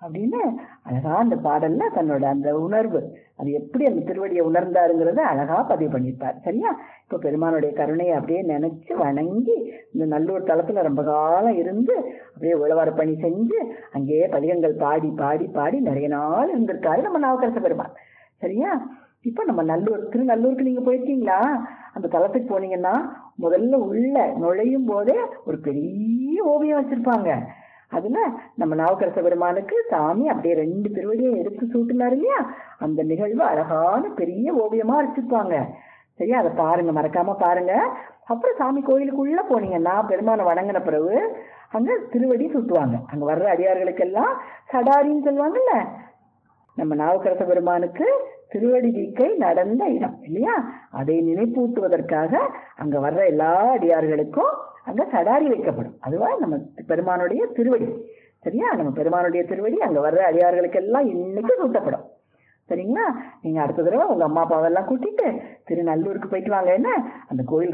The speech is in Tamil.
அப்படின்னு அழகா அந்த பாடல்ல தன்னோட அந்த உணர்வு அது எப்படி அந்த திருவடியை உணர்ந்தாருங்கிறத அழகா பதிவு பண்ணியிருப்பார் சரியா இப்போ பெருமானுடைய கருணையை அப்படியே நினைச்சு வணங்கி இந்த நல்லூர் தளத்துல ரொம்ப காலம் இருந்து அப்படியே உழவார பணி செஞ்சு அங்கேயே பதிகங்கள் பாடி பாடி பாடி நிறைய நாள் இருந்திருக்காரு நம்ம நாவக்கரச பெருமான் சரியா இப்போ நம்ம நல்லூர் திருநல்லூருக்கு நீங்க போயிருக்கீங்களா அந்த தளத்துக்கு போனீங்கன்னா முதல்ல உள்ள நுழையும் போதே ஒரு பெரிய ஓவியம் வச்சிருப்பாங்க அதுல நம்ம நாவுக்கரச பெருமானுக்கு சாமி அப்படியே ரெண்டு திருவடியும் எடுத்து சூட்டினாரு இல்லையா அந்த நிகழ்வு அழகான பெரிய ஓவியமா வச்சிருப்பாங்க சரியா அதை பாருங்க மறக்காம பாருங்க அப்புறம் சாமி கோயிலுக்குள்ள போனீங்கன்னா பெருமானை வணங்கின பிறகு அங்க திருவடி சுட்டுவாங்க அங்க வர்ற அடியார்களுக்கெல்லாம் சடாரின்னு சொல்லுவாங்கல்ல நம்ம நாவுக்கரச பெருமானுக்கு திருவடி வீக்கை நடந்த இடம் இல்லையா அதை நினைப்பூட்டுவதற்காக அங்க வர்ற எல்லா அடியார்களுக்கும் அங்க சடாரி வைக்கப்படும் அதுவா நம்ம பெருமானுடைய திருவடி சரியா நம்ம பெருமானுடைய திருவடி அங்க வர்ற அடியார்களுக்கெல்லாம் இன்னைக்கு சூட்டப்படும் சரிங்களா நீங்க அடுத்த தடவை உங்க அம்மா அப்பாவெல்லாம் கூட்டிட்டு திருநல்லூருக்கு போயிட்டு வாங்க என்ன அந்த கோயில்